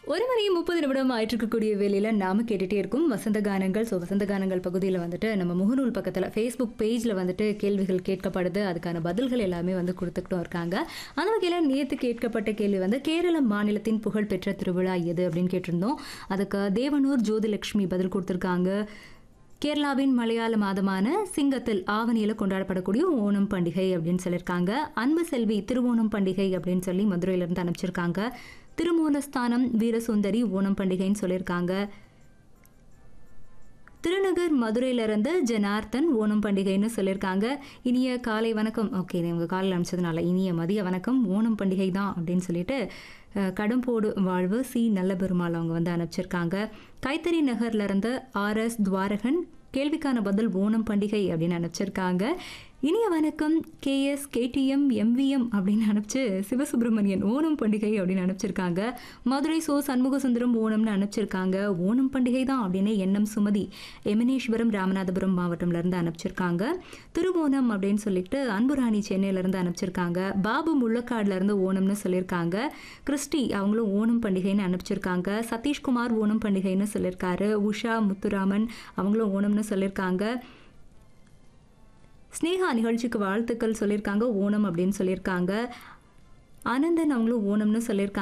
ஒரு மணி முப்பது நிமிடம் ஆயிட்டு இருக்கக்கூடிய வேலையில் நாம கேட்டுட்டே இருக்கும் வசந்த கானங்கள் ஸோ வசந்த கானங்கள் பகுதியில் வந்துட்டு நம்ம முகநூல் பக்கத்தில் ஃபேஸ்புக் பேஜில் வந்துட்டு கேள்விகள் கேட்கப்படுது அதுக்கான பதில்கள் எல்லாமே வந்து கொடுத்துக்கிட்டும் இருக்காங்க அந்த வகையில் நேற்று கேட்கப்பட்ட கேள்வி வந்து கேரள மாநிலத்தின் புகழ்பெற்ற திருவிழா எது அப்படின்னு கேட்டிருந்தோம் அதுக்கு தேவனூர் ஜோதிலட்சுமி பதில் கொடுத்துருக்காங்க கேரளாவின் மலையாள மாதமான சிங்கத்தில் ஆவணியில் கொண்டாடப்படக்கூடிய ஓணம் பண்டிகை அப்படின்னு சொல்லியிருக்காங்க அன்பு செல்வி திருவோணம் பண்டிகை அப்படின்னு சொல்லி மதுரையிலேருந்து அனுப்பிச்சிருக்காங்க திருமூலஸ்தானம் வீரசுந்தரி ஓணம் பண்டிகைன்னு சொல்லியிருக்காங்க திருநகர் மதுரையிலிருந்து ஜனார்த்தன் ஓணம் பண்டிகைன்னு சொல்லியிருக்காங்க இனிய காலை வணக்கம் ஓகே இது உங்கள் காலையில் அனுப்பிச்சதுனால இனிய மதிய வணக்கம் ஓணம் பண்டிகை தான் அப்படின்னு சொல்லிட்டு அஹ், கடம்போடு வாழ்வு சி நல்ல பெருமாள் அவங்க வந்து அனுப்பிச்சிருக்காங்க கைத்தறி நகர்லேருந்து ஆர்எஸ் துவாரகன் கேள்விக்கான பதில் ஓணம் பண்டிகை அப்படின்னு அனுப்பிச்சிருக்காங்க இனிய வணக்கம் கேஎஸ் கேடிஎம் எம்விஎம் அப்படின்னு அனுப்பிச்சு சிவசுப்பிரமணியன் ஓணம் பண்டிகை அப்படின்னு அனுப்பிச்சிருக்காங்க மதுரை சோ சண்முக சுந்தரம் ஓணம்னு அனுப்பிச்சிருக்காங்க ஓணம் பண்டிகை தான் அப்படின்னு எண்ணம் சுமதி எமனேஸ்வரம் ராமநாதபுரம் மாவட்டம்ல இருந்து அனுப்பிச்சிருக்காங்க திருவோணம் அப்படின்னு சொல்லிட்டு அன்புராணி சென்னையில இருந்து அனுப்பிச்சிருக்காங்க பாபு முள்ளக்காடுல இருந்து ஓணம்னு சொல்லியிருக்காங்க கிறிஸ்டி அவங்களும் ஓணம் பண்டிகைன்னு அனுப்பிச்சிருக்காங்க சதீஷ்குமார் ஓணம் பண்டிகைன்னு சொல்லியிருக்காரு உஷா முத்துராமன் அவங்களும் ஓணம்னு சொல்லியிருக்காங்க ஸ்னேகா நிகழ்ச்சிக்கு வாழ்த்துக்கள் சொல்லியிருக்காங்க ஓணம் அப்படின்னு சொல்லியிருக்காங்க ஆனந்தன் அவங்களும் ஓணம்னு சொல்லியிருக்காங்க